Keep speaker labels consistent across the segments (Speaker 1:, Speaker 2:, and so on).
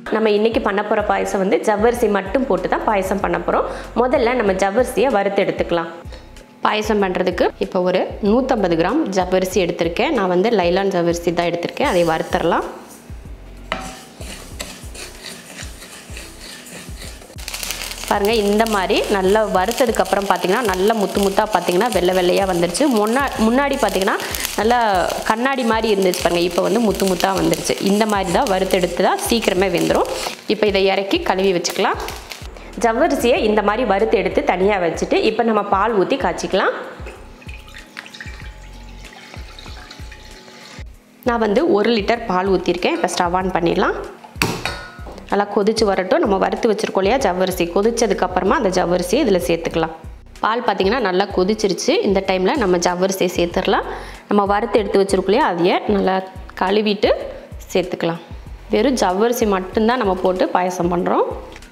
Speaker 1: நம்ம இன்றைக்கி பண்ண போகிற பாயசம் வந்து ஜவ்வரிசி மட்டும் போட்டு தான் பாயசம் பண்ண போகிறோம் முதல்ல நம்ம ஜவ்வரிசியை வறுத்து எடுத்துக்கலாம் பாயசம் பண்ணுறதுக்கு இப்போ ஒரு நூற்றம்பது கிராம் ஜவ்வரிசி எடுத்திருக்கேன் நான் வந்து லைலான் ஜவ்வரிசி தான் எடுத்திருக்கேன் அதை வறுத்துடலாம் பாருங்கள் இந்த மாதிரி நல்லா வறுத்ததுக்கப்புறம் பார்த்தீங்கன்னா நல்லா முத்து முத்தாக பார்த்தீங்கன்னா வெள்ளை வெள்ளையாக வந்துருச்சு முன்னா முன்னாடி பார்த்தீங்கன்னா நல்லா கண்ணாடி மாதிரி இருந்துச்சு பாருங்கள் இப்போ வந்து முத்து முத்தாக வந்துருச்சு இந்த மாதிரி தான் வறுத்தெடுத்து தான் சீக்கிரமே வெந்துடும் இப்போ இதை இறக்கி கழுவி வச்சுக்கலாம் ஜவ்வரிசியை இந்த மாதிரி வறுத்து எடுத்து தனியாக வச்சுட்டு இப்போ நம்ம பால் ஊற்றி காய்ச்சிக்கலாம் நான் வந்து ஒரு லிட்டர் பால் ஊற்றிருக்கேன் இப்போ ஸ்டவ் ஆன் பண்ணிடலாம் நல்லா கொதிச்சு வரட்டும் நம்ம வறுத்து வச்சுருக்கோம் இல்லையா ஜவ்வரிசி கொதிச்சதுக்கப்புறமா அந்த ஜவ்வரிசியை இதில் சேர்த்துக்கலாம் பால் பார்த்திங்கன்னா நல்லா கொதிச்சிருச்சு இந்த டைமில் நம்ம ஜவ்வரிசியை சேர்த்துடலாம் நம்ம வறுத்து எடுத்து வச்சுருக்கோம் இல்லையா அதையே நல்லா கழுவிட்டு சேர்த்துக்கலாம் வெறும் ஜவ்வரிசி மட்டும்தான் நம்ம போட்டு பாயசம் பண்ணுறோம்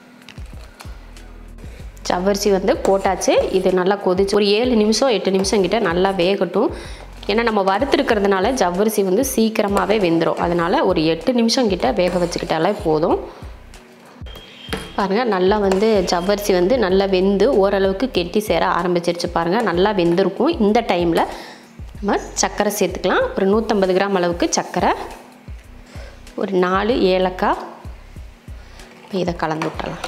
Speaker 1: ஜவ்வரிசி வந்து போட்டாச்சு இது நல்லா கொதிச்சு ஒரு ஏழு நிமிஷம் எட்டு நிமிஷம் கிட்ட நல்லா வேகட்டும் ஏன்னா நம்ம வறுத்துருக்கிறதுனால ஜவ்வரிசி வந்து சீக்கிரமாகவே வெந்துடும் அதனால் ஒரு எட்டு நிமிஷம் கிட்ட வேக வச்சுக்கிட்டாலே போதும் பாருங்கள் நல்லா வந்து ஜவ்வரிசி வந்து நல்லா வெந்து ஓரளவுக்கு கெட்டி சேர ஆரம்பிச்சிருச்சு பாருங்கள் நல்லா வெந்திருக்கும் இந்த டைமில் நம்ம சர்க்கரை சேர்த்துக்கலாம் ஒரு நூற்றம்பது கிராம் அளவுக்கு சர்க்கரை ஒரு நாலு ஏலக்காய் இப்போ இதை கலந்து விட்டுறலாம்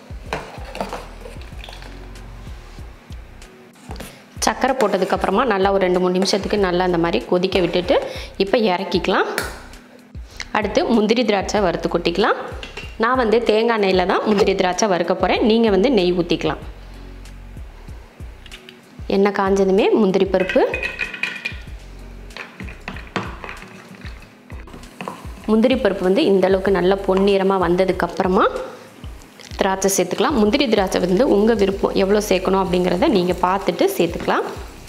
Speaker 1: சர்க்கரை போட்டதுக்கப்புறமா நல்லா ஒரு ரெண்டு மூணு நிமிஷத்துக்கு நல்லா அந்த மாதிரி கொதிக்க விட்டுட்டு இப்போ இறக்கிக்கலாம் அடுத்து முந்திரி திராட்சை வறுத்து கொட்டிக்கலாம் நான் வந்து தேங்காய் நெய்யில் தான் முந்திரி திராட்சை வறுக்க போகிறேன் நீங்கள் வந்து நெய் ஊற்றிக்கலாம் எண்ணெய் காஞ்சதுமே முந்திரி பருப்பு முந்திரி பருப்பு வந்து இந்த அளவுக்கு நல்ல பொன்னிறமாக வந்ததுக்கப்புறமா திராட்சை சேர்த்துக்கலாம் முந்திரி திராட்சை வந்து உங்கள் விருப்பம் எவ்வளோ சேர்க்கணும் அப்படிங்கிறத நீங்கள் பார்த்துட்டு சேர்த்துக்கலாம்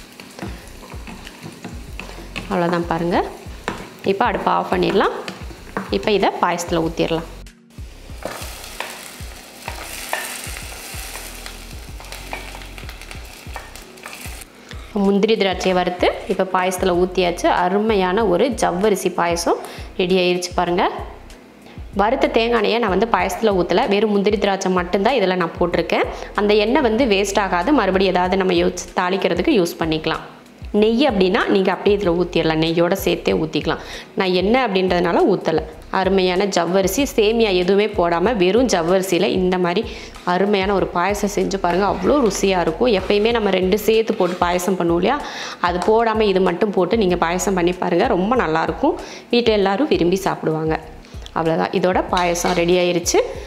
Speaker 1: அவ்வளோதான் பாருங்கள் இப்போ அடுப்பை ஆஃப் பண்ணிடலாம் இப்போ இதை பாயசத்தில் ஊற்றிடலாம் முந்திரி திராட்சையை வறுத்து இப்போ பாயசத்தில் ஊற்றியாச்சு அருமையான ஒரு ஜவ்வரிசி பாயசம் ரெடி ஆயிடுச்சு பாருங்கள் வறுத்த தேங்காய் எண்ணெயை நான் வந்து பாயசத்தில் ஊற்றலை வெறும் முந்திரி திராட்சை மட்டும்தான் இதில் நான் போட்டிருக்கேன் அந்த எண்ணெய் வந்து வேஸ்ட் ஆகாது மறுபடியும் ஏதாவது நம்ம யூஸ் தாளிக்கிறதுக்கு யூஸ் பண்ணிக்கலாம் நெய் அப்படின்னா நீங்கள் அப்படியே இதில் ஊற்றிடலாம் நெய்யோடு சேர்த்தே ஊற்றிக்கலாம் நான் எண்ணெய் அப்படின்றதுனால ஊற்றலை அருமையான ஜவ்வரிசி சேமியா எதுவுமே போடாமல் வெறும் ஜவ்வரிசியில் இந்த மாதிரி அருமையான ஒரு பாயசம் செஞ்சு பாருங்கள் அவ்வளோ ருசியாக இருக்கும் எப்பயுமே நம்ம ரெண்டு சேர்த்து போட்டு பாயசம் பண்ணுவோம் இல்லையா அது போடாமல் இது மட்டும் போட்டு நீங்கள் பாயசம் பண்ணி பாருங்கள் ரொம்ப நல்லாயிருக்கும் வீட்டில் எல்லோரும் விரும்பி சாப்பிடுவாங்க அவ்வளோதான் இதோட பாயசம் ரெடி ஆயிருச்சு